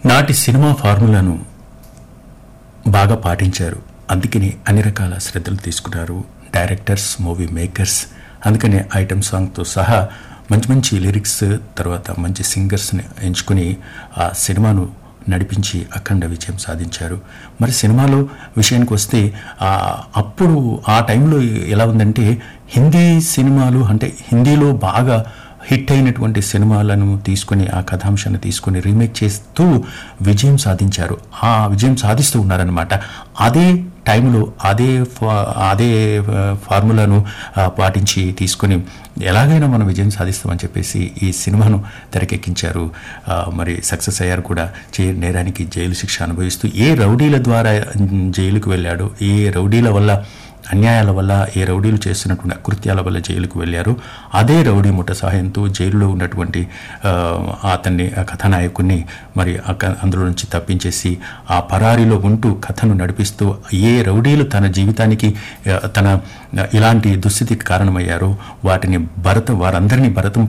నాటి సినిమా ఫార్ములాను బాగా పాటించారు అందుకని అన్ని రకాల శ్రద్ధలు తీసుకున్నారు డైరెక్టర్స్ మూవీ మేకర్స్ అందుకని ఐటమ్ సాంగ్తో సహా మంచి మంచి లిరిక్స్ తర్వాత మంచి సింగర్స్ని ఎంచుకుని ఆ సినిమాను నడిపించి అఖండ విజయం సాధించారు మరి సినిమాలో విషయానికి వస్తే ఆ, అప్పుడు ఆ టైంలో ఎలా ఉందంటే హిందీ సినిమాలు అంటే హిందీలో బాగా హిట్ అయినటువంటి సినిమాలను తీసుకొని ఆ కథాంశాన్ని తీసుకొని రీమేక్ చేస్తూ విజయం సాధించారు ఆ విజయం సాధిస్తూ ఉన్నారనమాట అదే టైంలో అదే ఫా- అదే ఆ, ఫార్ములాను ఆ, పాటించి తీసుకొని ఎలాగైనా మనం విజయం సాధిస్తామని చెప్పేసి ఈ సినిమాను తెరకెక్కించారు ఆ, మరి సక్సెస్ అయ్యారు కూడా చే నేరానికి జైలు శిక్ష అనుభవిస్తూ ఏ రౌడీల ద్వారా ఉమ్, జైలుకు వెళ్ళాడు ఏ రౌడీల వల్ల అన్యాయాల వల్ల ఏ రౌడీలు చేస్తున్నటువంటి అకృత్యాల వల్ల జైలుకు వెళ్ళారు అదే రౌడీ ముఠ సహాయంతో జైలులో ఉన్నటువంటి ఆ, అతన్ని ఆ కథానాయకుడిని మరి ఆ క- అందులో నుంచి తప్పించేసి ఆ పరారీలో ఉంటూ కథను నడిపిస్తూ ఏ రౌడీలు తన జీవితానికి ఆ, తన ఆ, ఇలాంటి దుస్థితికి కారణమయ్యారో వాటిని భరతం వారందరినీ భరతం